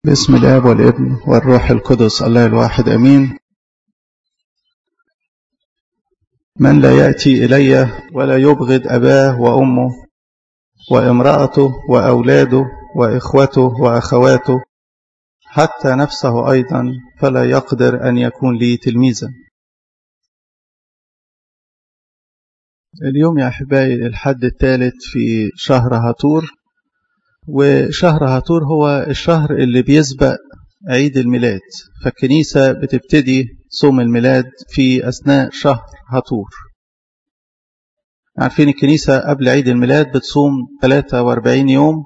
باسم الاب والابن والروح القدس الله الواحد امين من لا ياتي الي ولا يبغض اباه وامه وامراته واولاده واخوته واخواته حتى نفسه ايضا فلا يقدر ان يكون لي تلميذا اليوم يا احبائي الحد الثالث في شهر هاتور وشهر هاتور هو الشهر اللي بيسبق عيد الميلاد فالكنيسة بتبتدي صوم الميلاد في أثناء شهر هاتور عارفين الكنيسة قبل عيد الميلاد بتصوم 43 يوم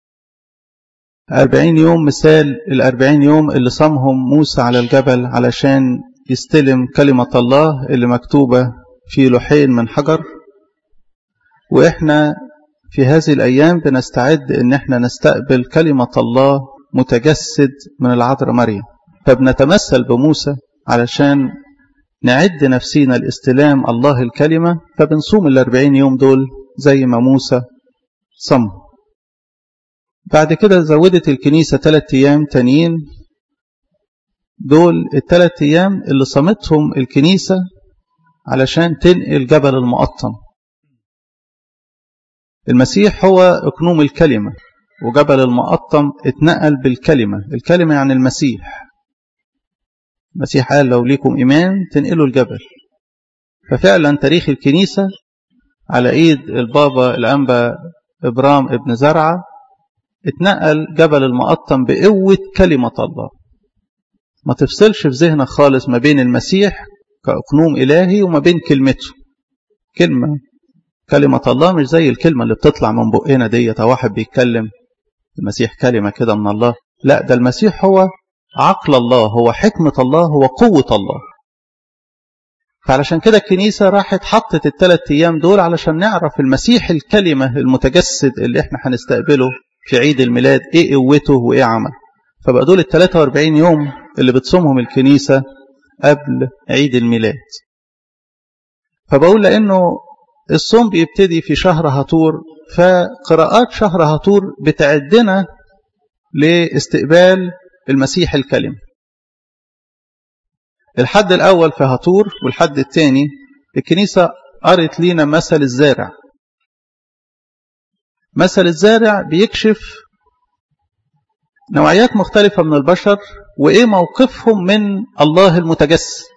40 يوم مثال ال 40 يوم اللي صامهم موسى على الجبل علشان يستلم كلمة الله اللي مكتوبة في لوحين من حجر وإحنا في هذه الأيام بنستعد إن احنا نستقبل كلمة الله متجسد من العذراء مريم فبنتمثل بموسى علشان نعد نفسينا لاستلام الله الكلمة فبنصوم الأربعين يوم دول زي ما موسى صم بعد كده زودت الكنيسة ثلاثة أيام تانيين دول الثلاث أيام اللي صمتهم الكنيسة علشان تنقل جبل المقطم المسيح هو اكنوم الكلمة وجبل المقطم اتنقل بالكلمة الكلمة يعني المسيح المسيح قال لو ليكم إيمان تنقلوا الجبل ففعلا تاريخ الكنيسة على إيد البابا الأنبا إبرام ابن زرعة اتنقل جبل المقطم بقوة كلمة الله ما تفصلش في ذهنك خالص ما بين المسيح كأقنوم إلهي وما بين كلمته كلمة كلمة الله مش زي الكلمة اللي بتطلع من بقنا ديت واحد بيتكلم المسيح كلمة كده من الله لا ده المسيح هو عقل الله هو حكمة الله هو قوة الله فعلشان كده الكنيسة راحت حطت الثلاث أيام دول علشان نعرف المسيح الكلمة المتجسد اللي احنا هنستقبله في عيد الميلاد ايه قوته وايه عمل فبقى دول ال 43 يوم اللي بتصومهم الكنيسة قبل عيد الميلاد فبقول لأنه الصوم بيبتدي في شهر هاتور فقراءات شهر هاتور بتعدنا لاستقبال المسيح الكلمة الحد الأول في هاتور والحد الثاني الكنيسة قرت لينا مثل الزارع مثل الزارع بيكشف نوعيات مختلفة من البشر وإيه موقفهم من الله المتجسد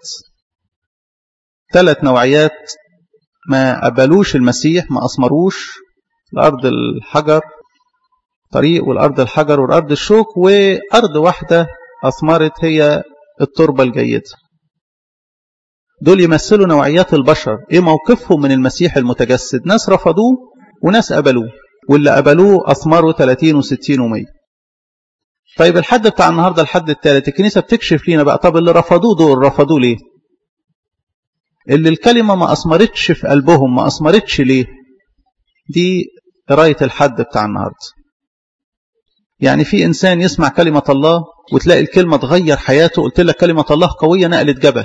ثلاث نوعيات ما قبلوش المسيح ما أثمروش الأرض الحجر طريق والأرض الحجر والأرض الشوك وأرض واحدة أثمرت هي التربة الجيدة دول يمثلوا نوعيات البشر إيه موقفهم من المسيح المتجسد ناس رفضوه وناس قبلوه واللي قبلوه أثمروا 30 و60 و100 طيب الحد بتاع النهاردة الحد الثالث الكنيسة بتكشف لنا بقى طب اللي رفضوه دول رفضوه ليه اللي الكلمة ما أثمرتش في قلبهم ما أثمرتش ليه دي قراية الحد بتاع النهاردة يعني في إنسان يسمع كلمة الله وتلاقي الكلمة تغير حياته قلت لك كلمة الله قوية نقلت جبل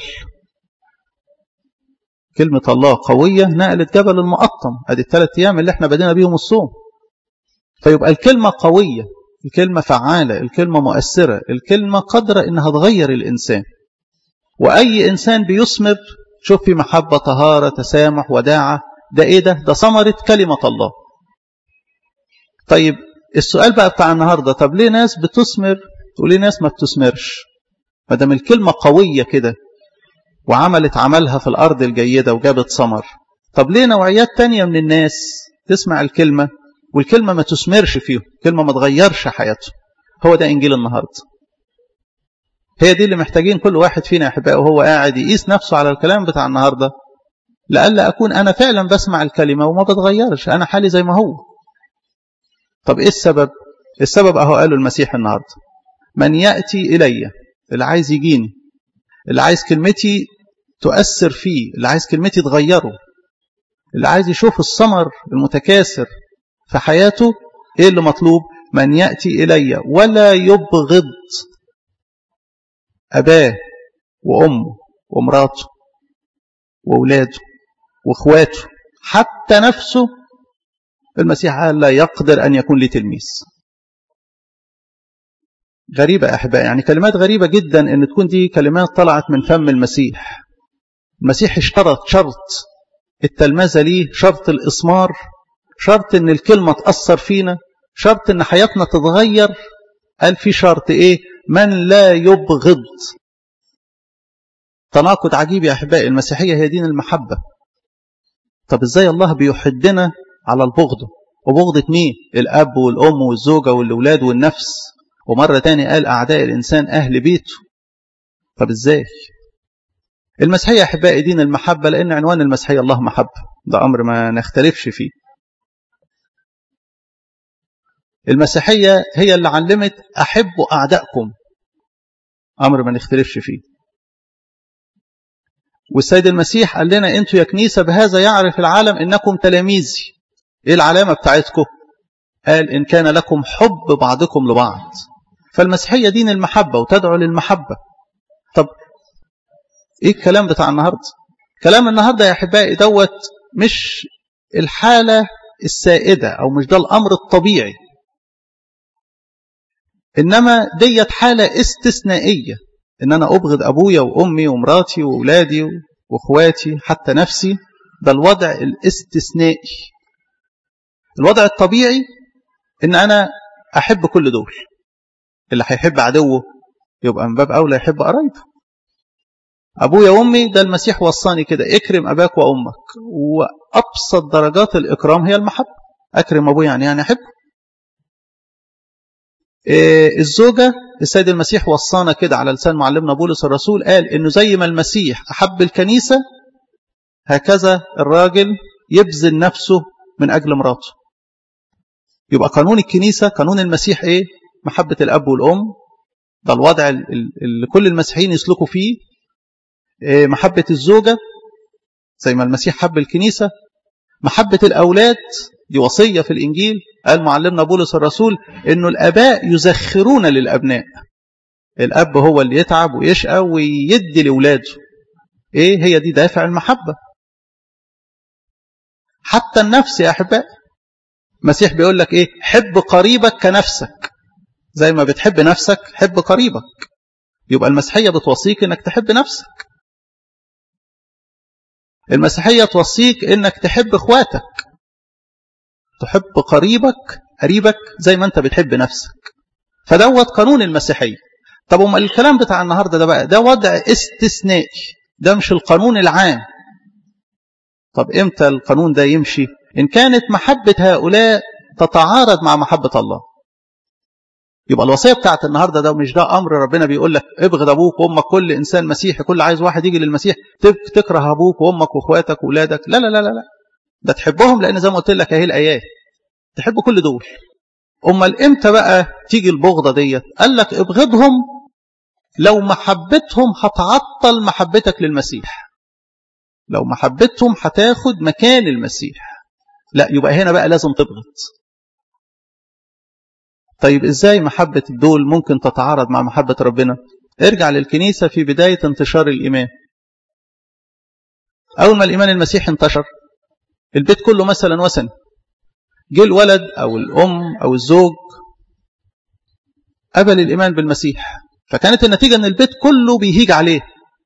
كلمة الله قوية نقلت جبل المقطم ادي الثلاث أيام اللي احنا بدينا بيهم الصوم فيبقى الكلمة قوية الكلمة فعالة الكلمة مؤثرة الكلمة قادرة إنها تغير الإنسان وأي إنسان بيثمر شوف في محبة طهارة تسامح وداعة ده ايه ده ده ثمرة كلمة الله طيب السؤال بقى بتاع النهاردة طب ليه ناس بتثمر تقول ليه ناس ما بتثمرش ما دام الكلمة قوية كده وعملت عملها في الأرض الجيدة وجابت ثمر طب ليه نوعيات تانية من الناس تسمع الكلمة والكلمة ما تثمرش فيهم الكلمة ما تغيرش حياته هو ده إنجيل النهاردة هي دي اللي محتاجين كل واحد فينا يا احبائي وهو قاعد يقيس نفسه على الكلام بتاع النهارده لألا أكون أنا فعلا بسمع الكلمة وما بتغيرش أنا حالي زي ما هو طب إيه السبب السبب أهو قاله المسيح النهارده من يأتي إلي اللي عايز يجيني اللي عايز كلمتي تؤثر فيه اللي عايز كلمتي تغيره اللي عايز يشوف الثمر المتكاثر في حياته إيه اللي مطلوب من يأتي إلي ولا يبغض أباه وأمه ومراته وأولاده وإخواته حتى نفسه المسيح قال لا يقدر أن يكون لي تلميذ غريبة أحبائي يعني كلمات غريبة جدا أن تكون دي كلمات طلعت من فم المسيح المسيح اشترط شرط التلمذة ليه شرط الإسمار شرط أن الكلمة تأثر فينا شرط أن حياتنا تتغير قال في شرط إيه من لا يبغض تناقض عجيب يا أحبائي المسيحية هي دين المحبة طب إزاي الله بيحدنا على البغض وبغضة مين الأب والأم والزوجة والأولاد والنفس ومرة تاني قال أعداء الإنسان أهل بيته طب إزاي المسيحية يا أحبائي دين المحبة لأن عنوان المسيحية الله محبة ده أمر ما نختلفش فيه المسيحية هي اللي علمت أحبوا أعدائكم أمر ما نختلفش فيه والسيد المسيح قال لنا أنتوا يا كنيسة بهذا يعرف العالم إنكم تلاميذي إيه العلامة بتاعتكم قال إن كان لكم حب بعضكم لبعض فالمسيحية دين المحبة وتدعو للمحبة طب إيه الكلام بتاع النهاردة كلام النهاردة يا أحبائي دوت مش الحالة السائدة أو مش ده الأمر الطبيعي إنما ديت حالة استثنائية إن أنا أبغض أبويا وأمي ومراتي وأولادي وأخواتي حتى نفسي ده الوضع الاستثنائي الوضع الطبيعي إن أنا أحب كل دول اللي هيحب عدوه يبقى من باب أولى يحب قرايبه أبويا وأمي ده المسيح وصاني كده اكرم أباك وأمك وأبسط درجات الإكرام هي المحبة أكرم أبويا يعني يعني أحبه الزوجة السيد المسيح وصانا كده على لسان معلمنا بولس الرسول قال انه زي ما المسيح احب الكنيسة هكذا الراجل يبذل نفسه من اجل مراته يبقى قانون الكنيسة قانون المسيح ايه محبة الاب والام ده الوضع اللي كل المسيحيين يسلكوا فيه محبة الزوجة زي ما المسيح حب الكنيسة محبة الأولاد دي وصية في الإنجيل قال معلمنا بولس الرسول إنه الآباء يزخرون للأبناء الأب هو اللي يتعب ويشقى ويدي لأولاده إيه هي دي دافع المحبة حتى النفس يا أحباء المسيح بيقول لك إيه حب قريبك كنفسك زي ما بتحب نفسك حب قريبك يبقى المسيحية بتوصيك إنك تحب نفسك المسيحية توصيك إنك تحب إخواتك تحب قريبك قريبك زي ما أنت بتحب نفسك فدوت قانون المسيحية طب أم الكلام بتاع النهاردة ده بقى ده وضع استثنائي ده مش القانون العام طب إمتى القانون ده يمشي إن كانت محبة هؤلاء تتعارض مع محبة الله يبقى الوصية بتاعت النهاردة ده مش ده أمر ربنا بيقول لك ابغض أبوك وأمك كل إنسان مسيحي كل عايز واحد يجي للمسيح تكره أبوك وأمك وأخواتك وأولادك لا لا لا لا لا ده تحبهم لأن زي ما قلت لك أهي الآيات تحب كل دول أمال إمتى بقى تيجي البغضة ديت قال لك ابغضهم لو محبتهم هتعطل محبتك للمسيح لو محبتهم هتاخد مكان المسيح لا يبقى هنا بقى لازم تبغض طيب ازاي محبة دول ممكن تتعارض مع محبة ربنا ارجع للكنيسة في بداية انتشار الإيمان أول ما الإيمان المسيحي انتشر البيت كله مثلا وثني جه الولد أو الأم أو الزوج قبل الإيمان بالمسيح فكانت النتيجة أن البيت كله بيهيج عليه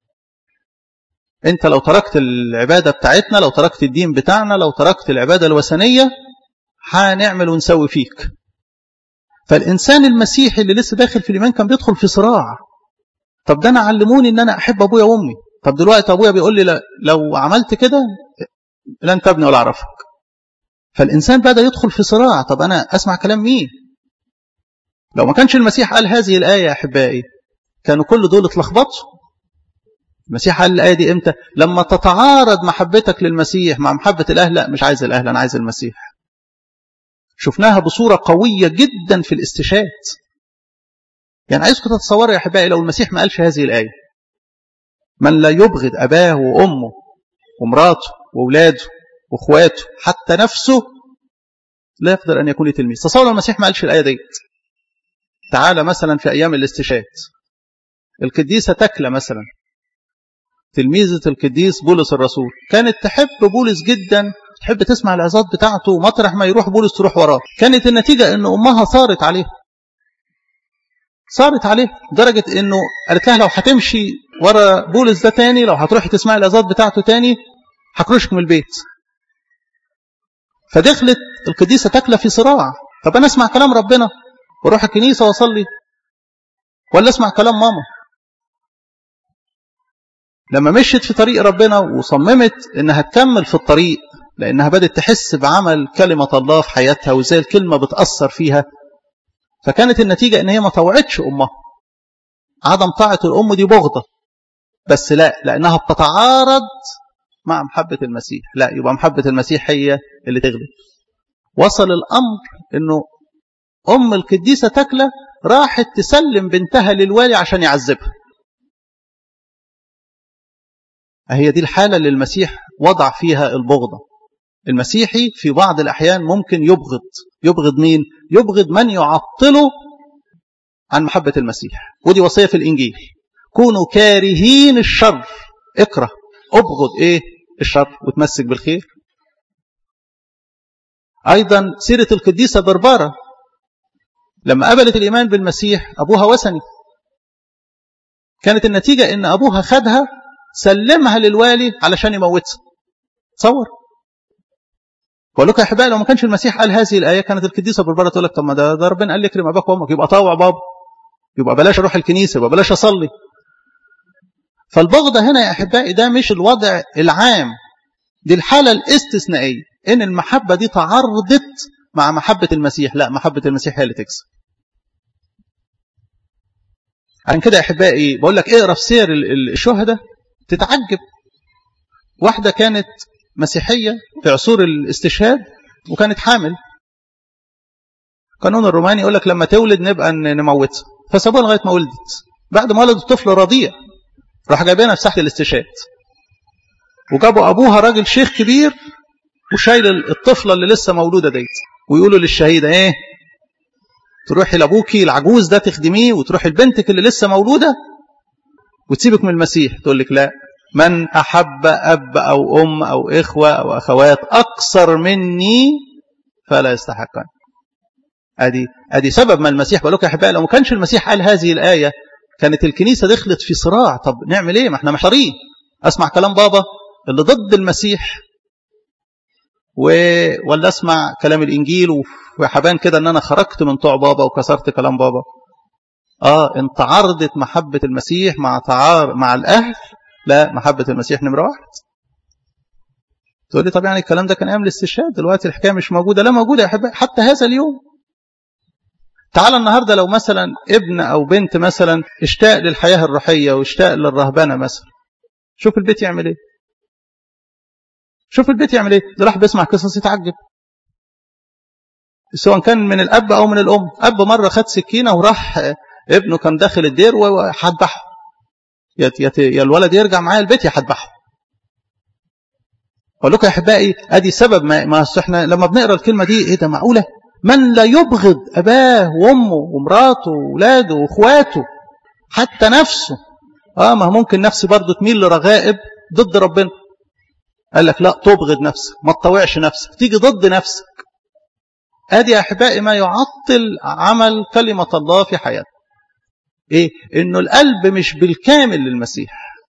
أنت لو تركت العبادة بتاعتنا لو تركت الدين بتاعنا لو تركت العبادة الوثنية هنعمل ونسوي فيك فالإنسان المسيحي اللي لسه داخل في الإيمان كان بيدخل في صراع طب ده أنا علموني أن أنا أحب أبويا وأمي طب دلوقتي أبويا بيقول لي لو عملت كده لن تبني ولا أعرفك فالإنسان بدأ يدخل في صراع طب أنا أسمع كلام مين لو ما كانش المسيح قال هذه الآية يا أحبائي كانوا كل دول اتلخبطوا المسيح قال الآية دي إمتى لما تتعارض محبتك للمسيح مع محبة الأهل لا مش عايز الأهل أنا عايز المسيح شفناها بصورة قوية جدا في الاستشهاد يعني عايزكم تتصوروا يا أحبائي لو المسيح ما قالش هذه الآية من لا يبغض أباه وأمه ومراته وأولاده وأخواته حتى نفسه لا يقدر أن يكون تلميذ تصور لو المسيح ما قالش الآية ديت تعالى مثلا في أيام الاستشهاد القديسة تكلة مثلا تلميذة القديس بولس الرسول كانت تحب بولس جدا تحب تسمع العظات بتاعته ومطرح ما يروح بولس تروح وراه كانت النتيجة أن أمها ثارت عليه صارت عليه لدرجة انه قالت لها لو هتمشي ورا بولس ده تاني لو هتروحي تسمعي الازات بتاعته تاني هكرشك من البيت فدخلت القديسة تكلة في صراع طب انا اسمع كلام ربنا واروح الكنيسة واصلي ولا اسمع كلام ماما لما مشيت في طريق ربنا وصممت انها تكمل في الطريق لانها بدات تحس بعمل كلمه الله في حياتها وازاي الكلمه بتاثر فيها فكانت النتيجه ان هي ما طوعتش امها عدم طاعه الام دي بغضه بس لا لانها بتتعارض مع محبه المسيح لا يبقى محبه المسيح هي اللي تغلب وصل الامر انه ام القديسه تكله راحت تسلم بنتها للوالي عشان يعذبها هي دي الحالة اللي المسيح وضع فيها البغضة المسيحي في بعض الأحيان ممكن يبغض يبغض مين؟ يبغض من يعطله عن محبة المسيح ودي وصية في الإنجيل كونوا كارهين الشر اكره ابغض ايه الشر وتمسك بالخير أيضا سيرة القديسة بربارة لما قبلت الإيمان بالمسيح أبوها وثني كانت النتيجة إن أبوها خدها سلمها للوالي علشان يموتها تصور بقول لكم يا احبائي لو ما كانش المسيح قال هذه الايه كانت القديسه بربره تقول لك طب ما ده, ده ربنا قال لي اكرم اباك وامك يبقى طاوع بابا يبقى بلاش اروح الكنيسه يبقى بلاش اصلي فالبغضه هنا يا احبائي ده مش الوضع العام دي الحاله الاستثنائيه ان المحبه دي تعارضت مع محبه المسيح لا محبه المسيح هي اللي تكسب عشان كده يا احبائي بقول لك اقرا في سير الشهداء تتعجب واحدة كانت مسيحية في عصور الاستشهاد وكانت حامل قانون الروماني يقول لك لما تولد نبقى نموتها فسابوها لغاية ما ولدت بعد ما ولدت طفل رضيع راح جايبينها في ساحة الاستشهاد وجابوا أبوها راجل شيخ كبير وشايل الطفلة اللي لسه مولودة ديت ويقولوا للشهيدة ايه تروحي لابوكي العجوز ده تخدميه وتروحي لبنتك اللي لسه مولودة وتسيبك من المسيح تقول لك لا من أحب أب أو أم أو إخوة أو أخوات أكثر مني فلا يستحقني أدي أدي سبب ما المسيح بقول لك يا أحبائي لو ما كانش المسيح قال هذه الآية كانت الكنيسة دخلت في صراع طب نعمل إيه ما احنا محتارين أسمع كلام بابا اللي ضد المسيح و... ولا أسمع كلام الإنجيل وحبان كده أن أنا خرجت من طوع بابا وكسرت كلام بابا اه ان تعارضت محبة المسيح مع تعار مع الأهل لا محبة المسيح نمرة واحد تقول لي طب يعني الكلام ده كان ايام الاستشهاد دلوقتي الحكايه مش موجوده لا موجوده يا احبائي حتى هذا اليوم تعال النهارده لو مثلا ابن او بنت مثلا اشتاق للحياه الروحيه واشتاق للرهبنه مثلا شوف البيت يعمل ايه شوف البيت يعمل ايه ده راح بيسمع قصص يتعجب سواء كان من الاب او من الام اب مره خد سكينه وراح ابنه كان داخل الدير وهذبحه يا يا الولد يرجع معايا البيت يا هذبحه اقول لكم يا احبائي ادي سبب ما, ما احنا لما بنقرا الكلمه دي ايه ده معقوله من لا يبغض اباه وامه ومراته واولاده واخواته حتى نفسه اه ما ممكن نفسي برضه تميل لرغائب ضد ربنا قال لك لا تبغض نفسك ما تطوعش نفسك تيجي ضد نفسك ادي يا احبائي ما يعطل عمل كلمه الله في حياتنا ايه انه القلب مش بالكامل للمسيح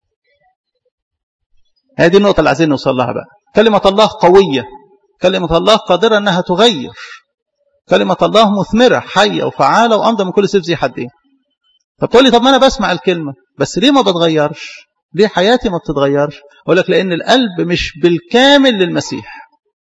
هذه النقطه اللي عايزين نوصل لها بقى كلمه الله قويه كلمه الله قادره انها تغير كلمه الله مثمره حيه وفعاله وامضى من كل سيف ذي حدين طب تقول لي طب ما انا بسمع الكلمه بس ليه ما بتغيرش ليه حياتي ما بتتغيرش اقول لك لان القلب مش بالكامل للمسيح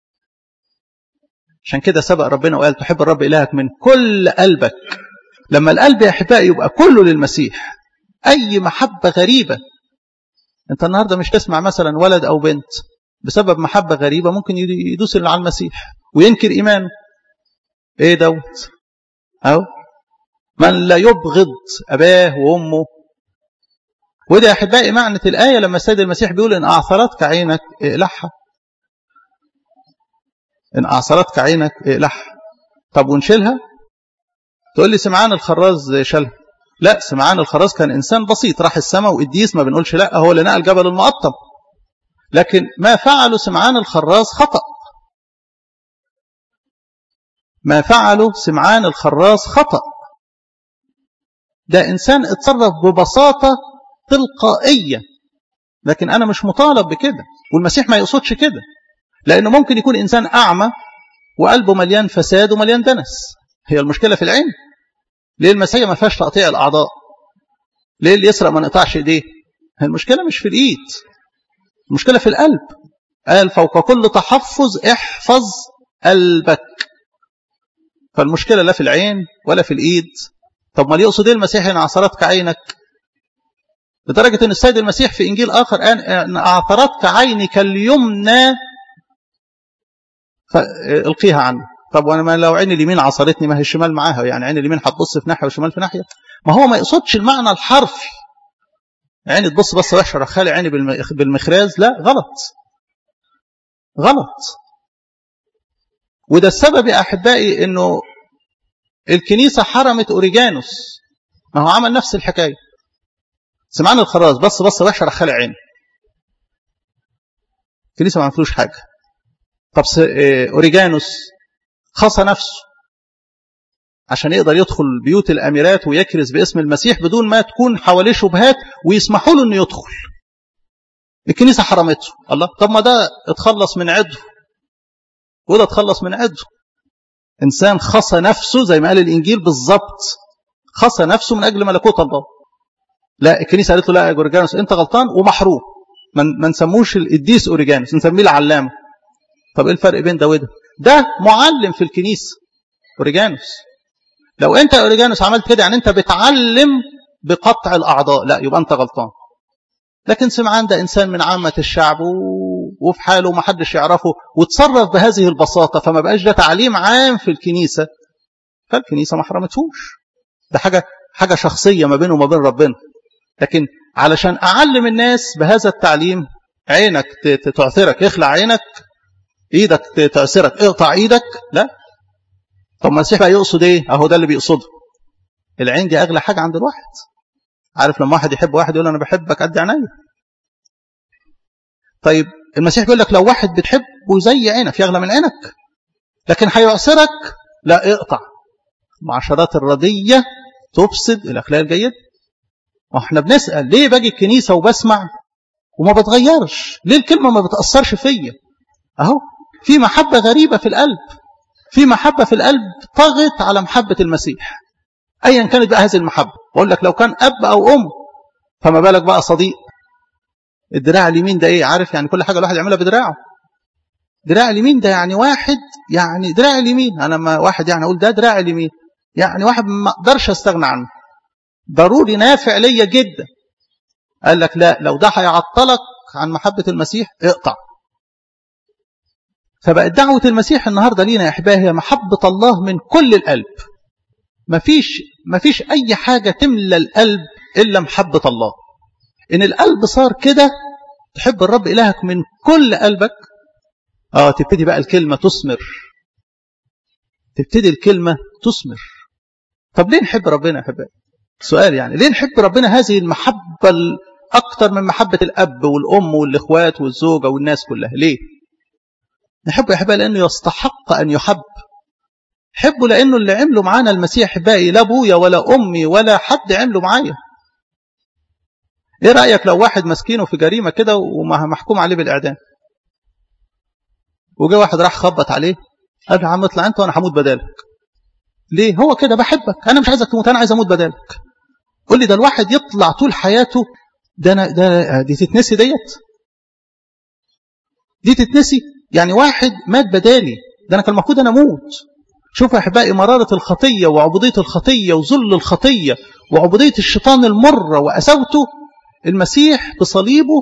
عشان كده سبق ربنا وقال تحب الرب إلهك من كل قلبك لما القلب يا أحبائي يبقى كله للمسيح أي محبة غريبة أنت النهاردة مش تسمع مثلا ولد أو بنت بسبب محبة غريبة ممكن يدوس على المسيح وينكر إيمانه إيه دوت أو من لا يبغض أباه وأمه وده يا أحبائي معنى الآية لما السيد المسيح بيقول إن أعثرتك عينك اقلعها إن أعصرتك عينك اقلعها طب ونشيلها تقول لي سمعان الخراز شالها لا سمعان الخراز كان إنسان بسيط راح السماء وإديس ما بنقولش لا هو اللي نقل جبل المقطم لكن ما فعله سمعان الخراز خطأ ما فعله سمعان الخراز خطأ ده إنسان اتصرف ببساطة تلقائية لكن أنا مش مطالب بكده والمسيح ما يقصدش كده لأنه ممكن يكون إنسان أعمى وقلبه مليان فساد ومليان دنس هي المشكلة في العين ليه المسيح ما فيهاش تقطيع الأعضاء ليه اللي يسرق ما نقطعش إيديه هي المشكلة مش في الإيد المشكلة في القلب قال فوق كل تحفظ احفظ قلبك فالمشكلة لا في العين ولا في الإيد طب ما يقصد ايه المسيح ان اعثرتك عينك لدرجة ان السيد المسيح في انجيل اخر قال ان اعثرتك عينك اليمنى فالقيها عنه طب وانا ما لو عيني اليمين عصرتني ما هي الشمال معاها يعني عين اليمين هتبص في ناحيه والشمال في ناحيه ما هو ما يقصدش المعنى الحرفي عيني تبص بصه وحشه رخالي عيني بالمخراز لا غلط غلط وده السبب يا احبائي انه الكنيسة حرمت أوريجانوس ما هو عمل نفس الحكاية سمعنا الخراز بص بص وحشة رخال عين الكنيسة ما عملتلوش حاجة طب أوريجانوس خصى نفسه عشان يقدر يدخل بيوت الأميرات ويكرز باسم المسيح بدون ما تكون حواليه شبهات ويسمحوا له أنه يدخل الكنيسة حرمته الله طب ما ده اتخلص من عضو وده اتخلص من عضو إنسان خصى نفسه زي ما قال الإنجيل بالظبط خصى نفسه من أجل ملكوت الله لا الكنيسة قالت له لا يا أوريجانوس أنت غلطان ومحروم ما نسموش القديس أوريجانوس نسميه العلامة طب إيه الفرق بين ده وده ده معلم في الكنيسة أوريجانوس لو أنت يا أوريجانوس عملت كده يعني أنت بتعلم بقطع الأعضاء لا يبقى أنت غلطان لكن سمعان ده إنسان من عامة الشعب وفي حاله ومحدش يعرفه وتصرف بهذه البساطة فما بقاش ده تعليم عام في الكنيسة فالكنيسة ما حرمتهوش ده حاجة حاجة شخصية ما بينه وما بين ربنا لكن علشان أعلم الناس بهذا التعليم عينك تعثرك اخلع عينك ايدك تعثرك اقطع ايدك لا طب المسيح بقى يقصد ايه اهو ده اللي بيقصده العين دي اغلى حاجة عند الواحد عارف لما واحد يحب واحد يقول انا بحبك قد عينيا طيب المسيح بيقول لك لو واحد بتحبه زي عينك يغلى من عينك لكن هيعصرك لا اقطع معاشرات الردية تفسد الأخلاق الجيدة واحنا بنسأل ليه باجي الكنيسة وبسمع وما بتغيرش ليه الكلمة ما بتأثرش فيا اهو في محبة غريبة في القلب في محبة في القلب طغت على محبة المسيح ايا كانت بقى هذه المحبة بقول لك لو كان اب او ام فما بالك بقى صديق الدراع اليمين ده ايه عارف يعني كل حاجة الواحد يعملها بدراعه دراع اليمين ده يعني واحد يعني دراع اليمين انا لما واحد يعني اقول ده دراع اليمين يعني واحد ما اقدرش استغنى عنه ضروري نافع ليا جدا قال لك لا لو ده هيعطلك عن محبة المسيح اقطع فبقت دعوة المسيح النهاردة لينا يا احبائي هي محبة الله من كل القلب مفيش مفيش اي حاجة تملى القلب الا محبة الله ان القلب صار كده تحب الرب إلهك من كل قلبك اه تبتدي بقى الكلمة تثمر تبتدي الكلمة تثمر طب ليه نحب ربنا يا حبايبي سؤال يعني ليه نحب ربنا هذه المحبة أكتر من محبة الأب والأم والإخوات والزوجة والناس كلها ليه نحبه يا حبايبي لأنه يستحق أن يحب حبه لأنه اللي عمله معانا المسيح حبائي لا أبويا ولا أمي ولا حد عمله معايا ايه رأيك لو واحد مسكينه في جريمة كده ومحكوم عليه بالإعدام وجاء واحد راح خبط عليه قال له عم اطلع انت وانا هموت بدالك ليه هو كده بحبك انا مش عايزك تموت انا عايز اموت بدالك قول لي ده الواحد يطلع طول حياته ده أنا ده دي تتنسي ديت دي تتنسي يعني واحد مات بدالي ده انا كان المفروض انا اموت شوفوا يا احبائي مراره الخطيه وعبوديه الخطيه وذل الخطيه وعبوديه الشيطان المره واساوته المسيح بصليبه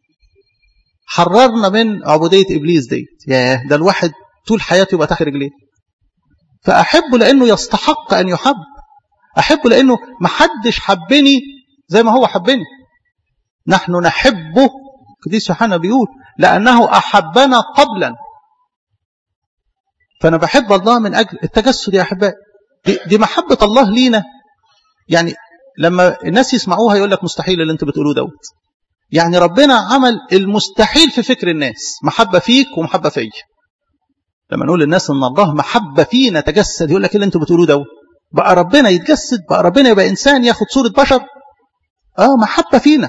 حررنا من عبودية إبليس دي ياه ده الواحد طول حياته يبقى تحت رجليه فأحبه لأنه يستحق أن يحب أحبه لأنه محدش حبني زي ما هو حبني نحن نحبه قديس يوحنا بيقول لأنه أحبنا قبلا فأنا بحب الله من أجل التجسد يا أحبائي دي, دي محبة الله لينا يعني لما الناس يسمعوها يقول لك مستحيل اللي انت بتقولوه دوت يعني ربنا عمل المستحيل في فكر الناس محبة فيك ومحبة فيا لما نقول للناس ان الله محبة فينا تجسد يقول لك اللي انتوا بتقولوه دوت بقى ربنا يتجسد بقى ربنا يبقى إنسان ياخد صورة بشر آه محبة فينا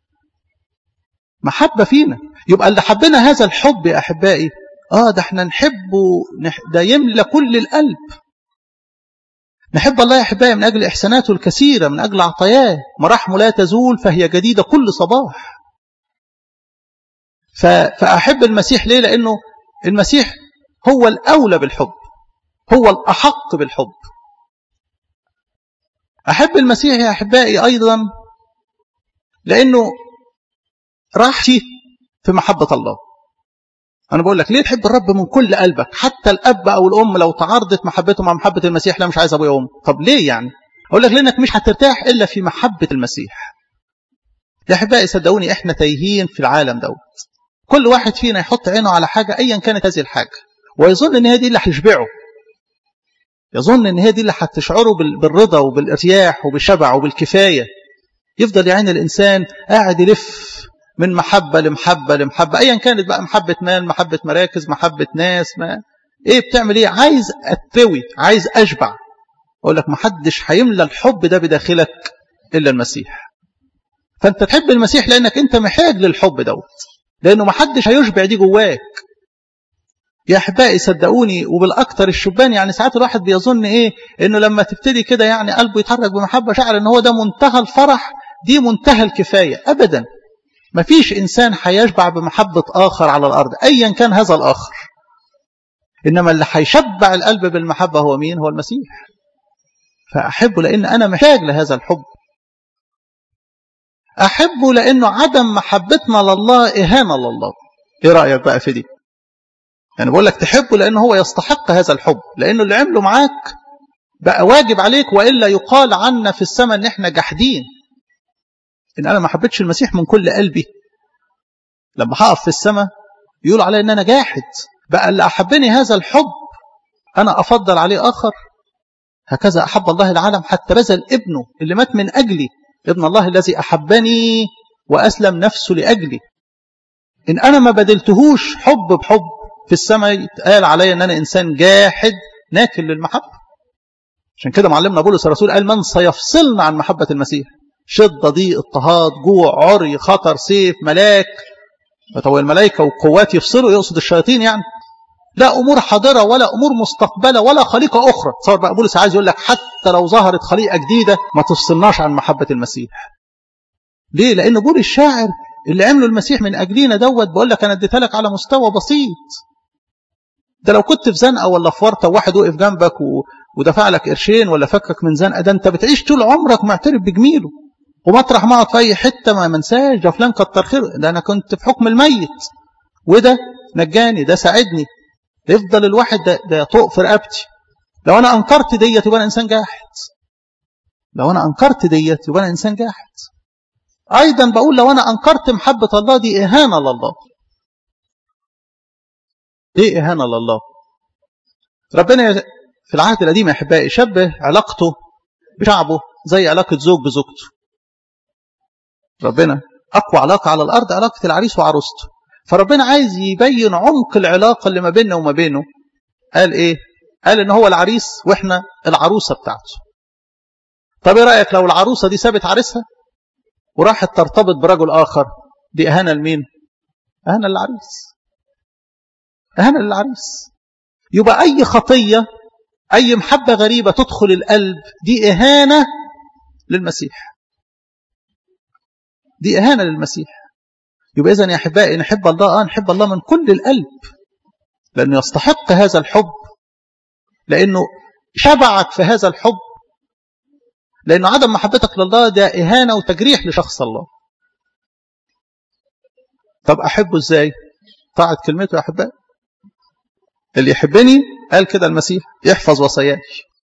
محبة فينا يبقى اللي حبنا هذا الحب يا أحبائي آه ده احنا نحبه ده يملى كل القلب نحب الله يا أحبائي من أجل إحساناته الكثيرة من أجل عطاياه مراحمه لا تزول فهي جديدة كل صباح فأحب المسيح ليه لأنه المسيح هو الأولى بالحب هو الأحق بالحب أحب المسيح يا أحبائي أيضا لأنه راحتي في محبة الله أنا بقول لك ليه تحب الرب من كل قلبك حتى الأب أو الأم لو تعارضت محبته مع محبة المسيح لا مش عايز أبويا وأم طب ليه يعني أقول لك لأنك مش هترتاح إلا في محبة المسيح يا أحبائي صدقوني إحنا تايهين في العالم دوت كل واحد فينا يحط عينه على حاجة أيا كانت هذه الحاجة ويظن إن هي دي اللي هتشبعه يظن إن هي دي اللي هتشعره بالرضا وبالارتياح وبالشبع وبالكفاية يفضل يعين الإنسان قاعد يلف من محبة لمحبة لمحبة أيا كانت بقى محبة مال محبة مراكز محبة ناس ما إيه بتعمل إيه عايز أتروي عايز أشبع أقول لك محدش هيملى الحب ده بداخلك إلا المسيح فأنت تحب المسيح لأنك أنت محتاج للحب دوت لأنه محدش هيشبع دي جواك يا أحبائي صدقوني وبالأكثر الشبان يعني ساعات الواحد بيظن إيه إنه لما تبتدي كده يعني قلبه يتحرك بمحبة شعر إن هو ده منتهى الفرح دي منتهى الكفاية أبدا ما فيش إنسان هيشبع بمحبة آخر على الأرض أيا كان هذا الآخر إنما اللي هيشبع القلب بالمحبة هو مين هو المسيح فأحبه لأن أنا محتاج لهذا الحب أحبه لأنه عدم محبتنا لله إهانة لله إيه رأيك بقى في دي يعني بقول لك تحبه لأنه هو يستحق هذا الحب لأنه اللي عمله معاك بقى واجب عليك وإلا يقال عنا في السماء إن إحنا جحدين إن أنا ما حبيتش المسيح من كل قلبي لما هقف في السماء يقولوا علي إن أنا جاحد بقى اللي أحبني هذا الحب أنا أفضل عليه آخر هكذا أحب الله العالم حتى بذل ابنه اللي مات من أجلي ابن الله الذي أحبني وأسلم نفسه لأجلي إن أنا ما بدلتهوش حب بحب في السماء يتقال علي أن أنا إنسان جاحد ناكل للمحبة عشان كده معلمنا بولس الرسول قال من سيفصلنا عن محبة المسيح شدة ضيق اضطهاد جوع عري خطر سيف ملاك طب الملائكة والقوات يفصلوا يقصد الشياطين يعني لا أمور حاضرة ولا أمور مستقبلة ولا خليقة أخرى تصور بقى بولس عايز يقول لك حتى لو ظهرت خليقة جديدة ما تفصلناش عن محبة المسيح ليه؟ لأن بولس الشاعر اللي عمله المسيح من أجلينا دوت بقول لك أنا اديتها لك على مستوى بسيط ده لو كنت في زنقة ولا في ورطة واحد وقف جنبك و... ودفع لك قرشين ولا فكك من زنقة ده أنت بتعيش طول عمرك معترف بجميله ومطرح ما اقعد في أي حتة ما منساش ده فلان كتر خير ده أنا كنت في حكم الميت وده نجاني ده ساعدني يفضل الواحد ده, ده طوق في رقبتي لو أنا أنكرت ديت يبقى أنا إنسان جاحد لو أنا أنكرت ديت يبقى أنا إنسان جاحد أيضا بقول لو أنا أنكرت محبة الله دي إهانة لله إيه إهانة لله ربنا في العهد القديم يا أحبائي شبه علاقته بشعبه زي علاقة زوج بزوجته ربنا أقوى علاقة على الأرض علاقة العريس وعروسته فربنا عايز يبين عمق العلاقة اللي ما بيننا وما بينه قال إيه قال إن هو العريس وإحنا العروسة بتاعته طب إيه رأيك لو العروسة دي سابت عريسها وراحت ترتبط برجل آخر دي أهانة لمين أهانة للعريس أهانة للعريس يبقى أي خطية أي محبة غريبة تدخل القلب دي إهانة للمسيح دي إهانة للمسيح يبقى إذن يا أحبائي نحب الله آه نحب الله من كل القلب لأنه يستحق هذا الحب لأنه شبعك في هذا الحب لأنه عدم محبتك لله ده إهانة وتجريح لشخص الله طب أحبه إزاي طاعة كلمته يا أحبائي اللي يحبني قال كده المسيح يحفظ وصاياي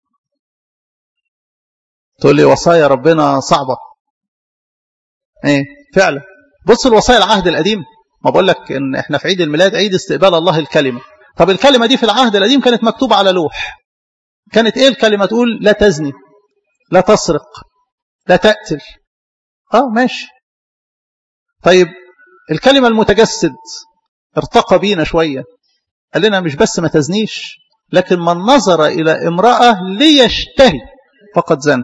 تقول لي وصايا ربنا صعبة ايه فعلا بص الوصايا العهد القديم ما بقول لك ان احنا في عيد الميلاد عيد استقبال الله الكلمة طب الكلمة دي في العهد القديم كانت مكتوبة على لوح كانت ايه الكلمة تقول لا تزني لا تسرق لا تقتل اه ماشي طيب الكلمة المتجسد ارتقى بينا شوية قال لنا مش بس ما تزنيش لكن من نظر إلى امرأة ليشتهي فقد زن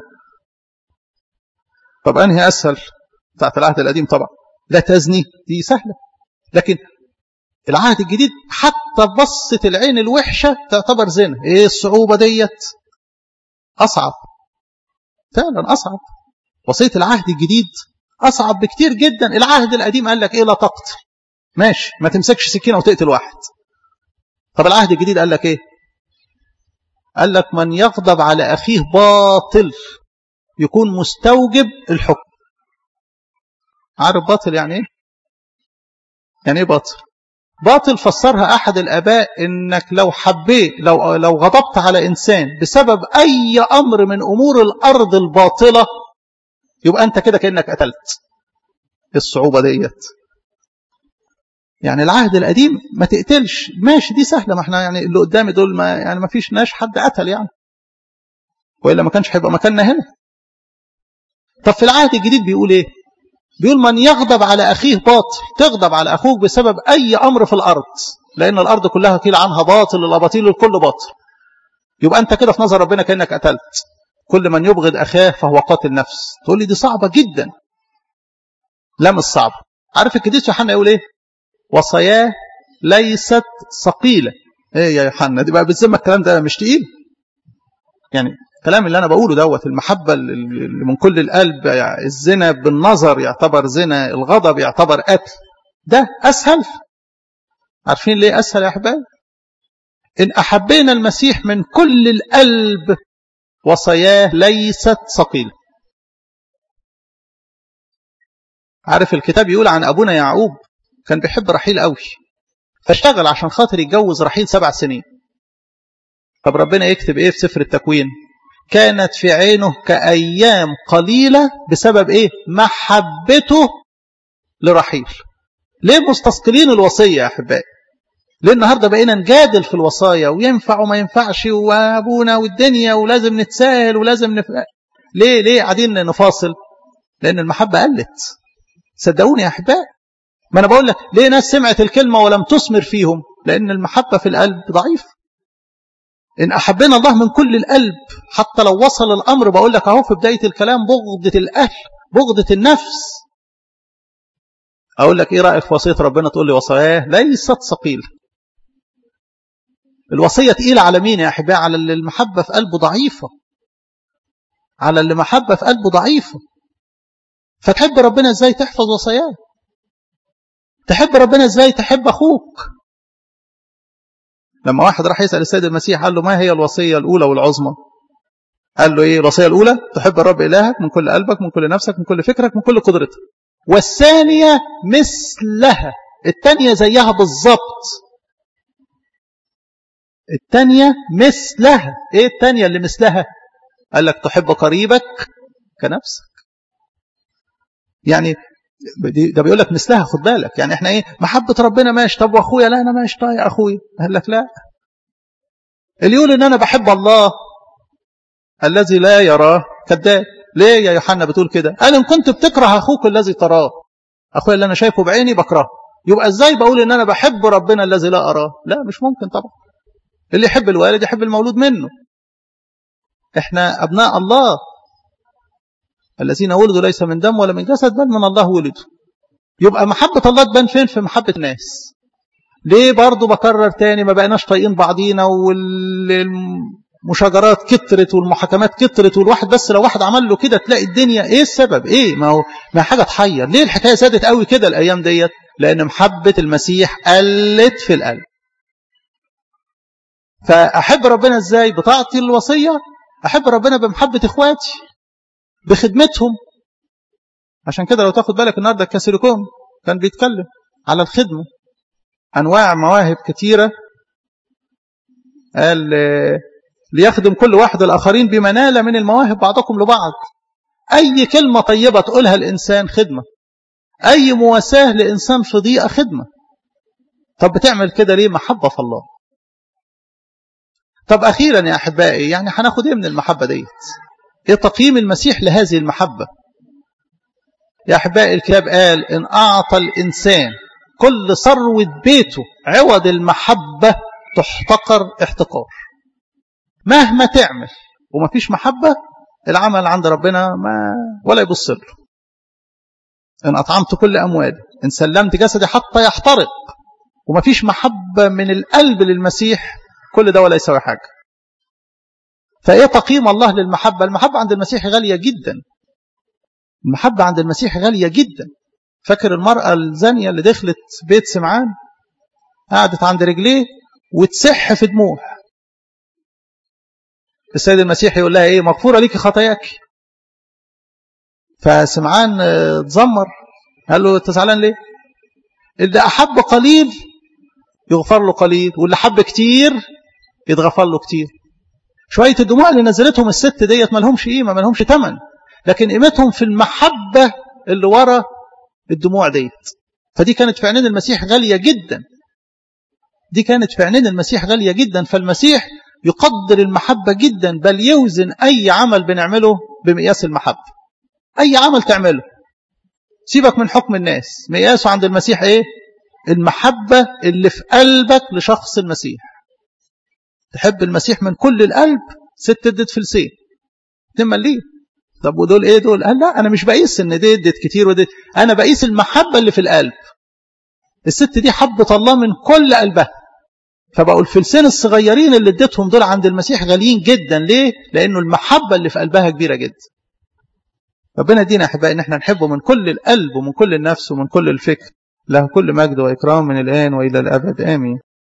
طب أنهي أسهل بتاعت العهد القديم طبعا لا تزني دي سهلة لكن العهد الجديد حتى بصة العين الوحشة تعتبر زنا ايه الصعوبة ديت أصعب فعلا أصعب وصية العهد الجديد أصعب بكتير جدا العهد القديم قال لك إيه لا تقتل ماشي ما تمسكش سكينة وتقتل واحد طب العهد الجديد قال لك إيه قال لك من يغضب على أخيه باطل يكون مستوجب الحكم عارف باطل يعني إيه يعني إيه باطل باطل فسرها أحد الآباء إنك لو حبيت لو, لو غضبت على إنسان بسبب أي أمر من أمور الأرض الباطلة يبقى أنت كده كأنك قتلت الصعوبة ديت يعني العهد القديم ما تقتلش ماشي دي سهلة ما احنا يعني اللي قدامي دول ما يعني ما فيش ناش حد قتل يعني وإلا ما كانش هيبقى مكاننا هنا طب في العهد الجديد بيقول ايه بيقول من يغضب على أخيه باطل تغضب على أخوك بسبب أي أمر في الأرض لأن الأرض كلها قيل عنها باطل الأباطيل الكل باطل يبقى أنت كده في نظر ربنا كأنك قتلت كل من يبغض أخاه فهو قاتل نفس تقول لي دي صعبة جدا لا مش صعبة عارف القديس يوحنا يقول ايه وصاياه ليست ثقيلة ايه يا يوحنا دي بقى بتسمى الكلام ده مش تقيل يعني الكلام اللي انا بقوله دوت المحبة اللي من كل القلب يعني الزنا بالنظر يعتبر زنا الغضب يعتبر قتل ده اسهل عارفين ليه اسهل يا احباب ان احبينا المسيح من كل القلب وصاياه ليست ثقيله عارف الكتاب يقول عن ابونا يعقوب كان بيحب رحيل قوي فاشتغل عشان خاطر يتجوز رحيل سبع سنين طب ربنا يكتب ايه في سفر التكوين كانت في عينه كأيام قليلة بسبب ايه محبته لرحيل ليه مستثقلين الوصية يا أحبائي ليه النهاردة بقينا نجادل في الوصايا وينفع وما ينفعش وابونا والدنيا ولازم نتساهل ولازم نف... ليه ليه قاعدين نفاصل لأن المحبة قلت صدقوني يا أحبائي ما أنا بقول لك ليه ناس سمعت الكلمة ولم تثمر فيهم لأن المحبة في القلب ضعيف إن أحبنا الله من كل القلب حتى لو وصل الأمر بقول لك أهو في بداية الكلام بغضة الأهل بغضة النفس أقول لك إيه رأيك في وصية ربنا تقول لي وصاياه ليست ثقيلة الوصية تقيلة على مين يا أحبائي على اللي المحبة في قلبه ضعيفة على اللي محبة في قلبه ضعيفة فتحب ربنا ازاي تحفظ وصاياه تحب ربنا ازاي تحب أخوك لما واحد راح يسأل السيد المسيح قال له ما هي الوصية الأولى والعظمى قال له إيه الوصية الأولى تحب الرب إلهك من كل قلبك من كل نفسك من كل فكرك من كل قدرتك والثانية مثلها الثانية زيها بالظبط الثانية مثلها ايه الثانية اللي مثلها قال لك تحب قريبك كنفسك يعني ده بيقول لك مثلها خد بالك يعني احنا ايه محبة ربنا ماشي طب واخويا لا انا ماشي طايق اخويا قال لك لا اللي يقول ان انا بحب الله الذي لا يراه كذاب ليه يا يوحنا بتقول كده قال ان كنت بتكره اخوك الذي تراه اخويا اللي انا شايفه بعيني بكرهه يبقى ازاي بقول ان انا بحب ربنا الذي لا اراه لا مش ممكن طبعا اللي يحب الوالد يحب المولود منه احنا ابناء الله الذين ولدوا ليس من دم ولا من جسد بل من الله ولدوا يبقى محبة الله تبان فين في محبة الناس ليه برضو بكرر تاني ما بقيناش طايقين بعضينا والمشاجرات كترت والمحاكمات كترت والواحد بس لو واحد عمل له كده تلاقي الدنيا ايه السبب ايه ما هو ما حاجة تحير ليه الحكاية زادت قوي كده الايام ديت لان محبة المسيح قلت في القلب فاحب ربنا ازاي بطاعتي الوصية احب ربنا بمحبة اخواتي بخدمتهم عشان كده لو تاخد بالك النهارده الكاثوليكون كان بيتكلم على الخدمه انواع مواهب كثيره قال ليخدم كل واحد الاخرين بما نال من المواهب بعضكم لبعض اي كلمه طيبه تقولها الانسان خدمه اي مواساه لانسان في ضيقه خدمه طب بتعمل كده ليه محبه في الله طب اخيرا يا احبائي يعني هناخد ايه من المحبه ديت ايه تقييم المسيح لهذه المحبة يا أحبائي الكتاب قال إن أعطى الإنسان كل ثروة بيته عوض المحبة تحتقر احتقار مهما تعمل وما فيش محبة العمل عند ربنا ما ولا يبص له إن أطعمت كل أموالي إن سلمت جسدي حتى يحترق وما فيش محبة من القلب للمسيح كل ده ولا يسوي حاجة فإيه تقييم الله للمحبة المحبة عند المسيح غالية جدا المحبة عند المسيح غالية جدا فاكر المرأة الزانية اللي دخلت بيت سمعان قعدت عند رجليه وتسح في دموع السيد المسيح يقول لها ايه مغفورة ليكي خطاياك فسمعان اتذمر قال له انت زعلان ليه اللي احب قليل يغفر له قليل واللي حب كتير يتغفر له كتير شوية الدموع اللي نزلتهم الست ديت ما لهمش قيمة ما لهمش ثمن لكن قيمتهم في المحبة اللي ورا الدموع ديت فدي كانت في عينين المسيح غالية جدا دي كانت في عينين المسيح غالية جدا فالمسيح يقدر المحبة جدا بل يوزن أي عمل بنعمله بمقياس المحبة أي عمل تعمله سيبك من حكم الناس مقياسه عند المسيح إيه المحبة اللي في قلبك لشخص المسيح تحب المسيح من كل القلب ست ادت فلسين اتنين مليين طب ودول ايه دول قال لا انا مش بقيس ان دي ادت كتير ودي انا بقيس المحبة اللي في القلب الست دي حبت الله من كل قلبها فبقوا الفلسين الصغيرين اللي اديتهم دول عند المسيح غاليين جدا ليه لانه المحبة اللي في قلبها كبيرة جدا ربنا يدينا احبائي ان احنا نحبه من كل القلب ومن كل النفس ومن كل الفكر له كل مجد واكرام من الان والى الابد امين